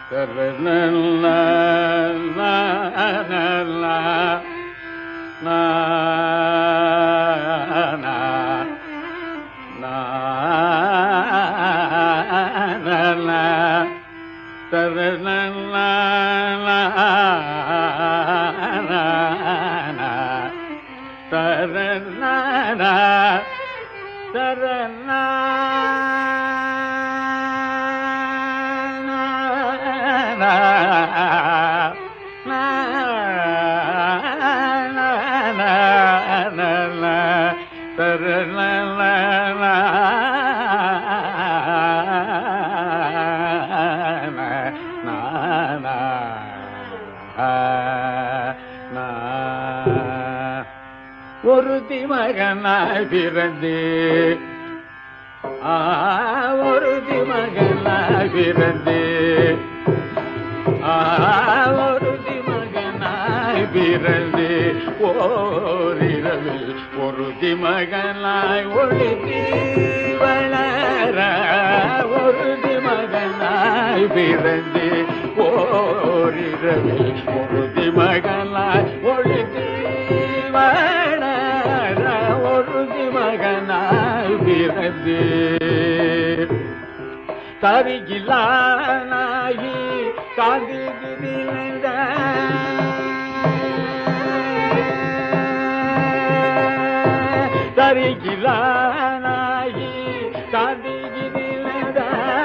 ஒரு திமகனாய் பிறந்து ஆ, ஒரு திமகனாய் பிறந்து ஆ, ஒரு திமகனாய் பிறந்து ஓரிரவில் ஒரு திமகனாய் ஒழுகி வளர ஒரு திமகனாய் பிறந்து ஓரிரவில் ஒரு திமகனாய் ஒழுகி வளர ஒரு திமகனாய் பிறந்து தருகிலானாகி காந்தி திரிந்த தருகிலானாகி காந்தி திரிந்த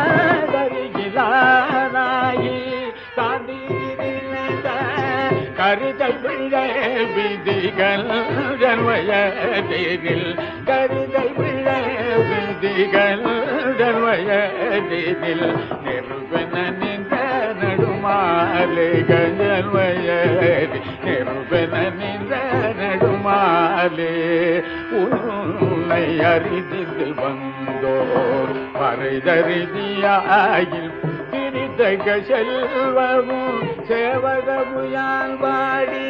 தருகிலானாகி காந்தி திரிந்த கருதல் பிள்ளை விதிகள் ஜன்மயதில் கருதல் பிள்ளை விதிகள் ஜன்மயதில் நிருபன நின்ற நடுமாலை கஞ்சன்மயதி நிருபன நின்ற நடுமாலே உன்னை அறிந்து வந்தோர் பறைதறிதியாயில் திரிதக செல்வமும் சேவகமுயான் வாடி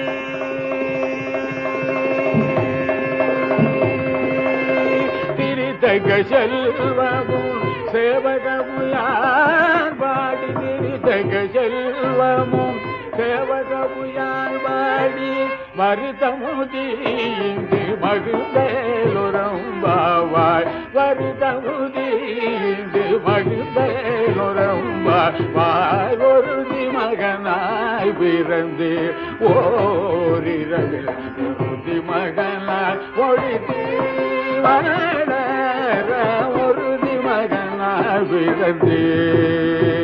திரிதக செல்வமும் சேவகமுயான் வாடி திரிதக செல்வமும் சேவகமுயான் வாடி மருதமுதீந்து மகிழ்ந்தேலுறம்பாவாய் வருதமுதீந்து மகிழ்ந்தேலுறம்பாவாய் ஒரு மகனாய் பிறந்து ஓரிரவில் ஒரு மகனாய் ஒழித்து வளர ஒரு மகனாய் பிறந்து